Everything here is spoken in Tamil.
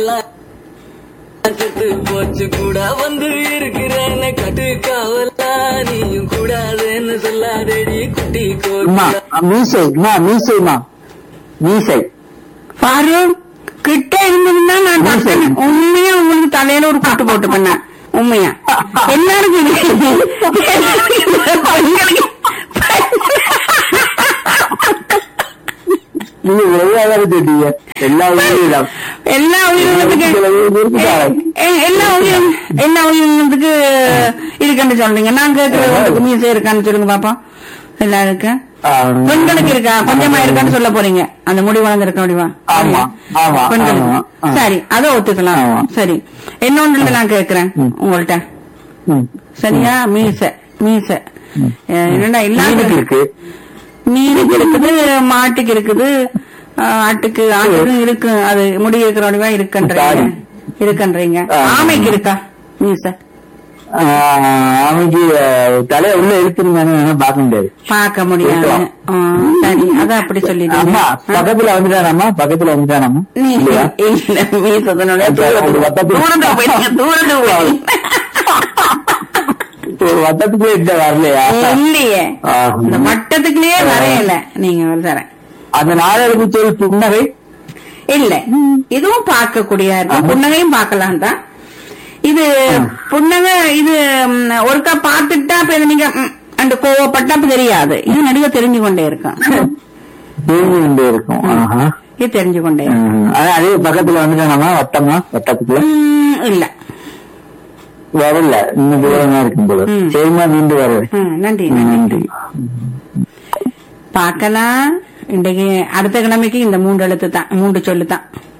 செத்து போச்சு கூட வந்து இருக்கிறேன்னு கட்டு காவலா நீயும் கூடாதுன்னு சொல்லாதடி குட்டி அம்மா கோகிலா மீசை அம்மா மீசைமா மீசை பாரு கிட்ட இருந்ததுன்னா நான் டக்குனு உண்மையா உங்களுக்கு தலையில ஒரு குட்டு போட்டு பண்ணேன் உண்மையா எல்லாருக்கும் இது- பெண்களுக்கு- நீங்க விளையாடாத கேட்டீங்க எல்லா உயிரிலும் எல்லா உயிரினத்துக்கு எ- எல்லா உயிரினம் எல்லா உயிரினத்துக்கு இருக்குன்னு சொல்றீங்க நான் கேட்கறதுக்கு மீசை இருக்கான்னு சொல்லுங்க பாப்போம் எல்லாருக்கும் பெண்களுக்கு இருக்கா கொஞ்சமா இருக்கான்னு சொல்ல போறீங்க அந்த முடி வளர்ந்துருக்க முடியுமா ஆமா, ஆமா, பெண்களுக்கு ஆமா, ஆமா. சரி அதை ஒத்துக்கலாம் ஆமா. சரி இன்னொன்று நான் கேக்குறேன் உங்கள்ட்ட சரியா மீச மீச என்னடா மீனுக்கு இல்லாத இருக்கு மீனுக்கு இருக்குது மாட்டுக்கு இருக்குது ஆஹ், ஆட்டுக்கு ஆட்டுக்கும் இருக்கு அது முடி இருக்கிற வடிவா இருக்குன்றீங்க சாரி. இருக்குன்றீங்க ஆ. ஆமைக்கு இருக்கா மீச ஆஹ் அவனுக்கு அஹ், தலைய உள்ள இழுத்துருந்தானு வேணா பார்க்க முடியாது பார்க்க முடியாது இருக்கலாம். ஆ, சரி அதான் அப்படி சொல்லிட்டீங்க அம்மா பக்கத்துல வந்துட்டானாமா பக்கத்துல வந்துட்டானாமா நீ இல்லையா? இல்ல மீசத்தினுடைய அப்ப தூரத்துக்கு ஒரு வட்டத்துக்கு- தூரத்துக்கு போயிட்டீங்க தூரத்துக்கு போயிட்டீங்க ஒரு வட்டத்துக்குள்ளே இந்த வரலையா இல்லையே ஆ. இந்த வட்டத்துக்குள்ளேயே வரையல நீங்க ஒரு தர அந்த நாடகத்துக்கு சொல் புன்னகை இல்ல இதுவும் பார்க்கக்கூடிய இருக்கு புன்னகையும் பார்க்கலாம் தான் இது புன்னகை இது ம், ஒருக்கா பார்த்துட்டா இப்ப இது நீங்க ம், அந்த கோவப்பட்டா அப்ப தெரியாது இது நடுவே தெரிஞ்சு கொண்டே இருக்கும் தெரிஞ்சு கொண்டே இருக்கும் ஆஹா. இது தெரிஞ்சு கொண்டே இருக்கும் ம். அதான் அதே பக்கத்துல வந்துட்டானாமா வட்டமா வட்டத்துக்குள்ள ம், இல்ல வரல இன்னும் தூரமா இருக்கும் போல ம். சரிமா மீண்டும் வருவேன் ம், நன்றி ம், நன்றி நன்றி பார்க்கலாம் இன்றைக்கு அடுத்த கிழமைக்கு இந்த மூன்று எழுத்து தான் மூன்று சொல்லு தான்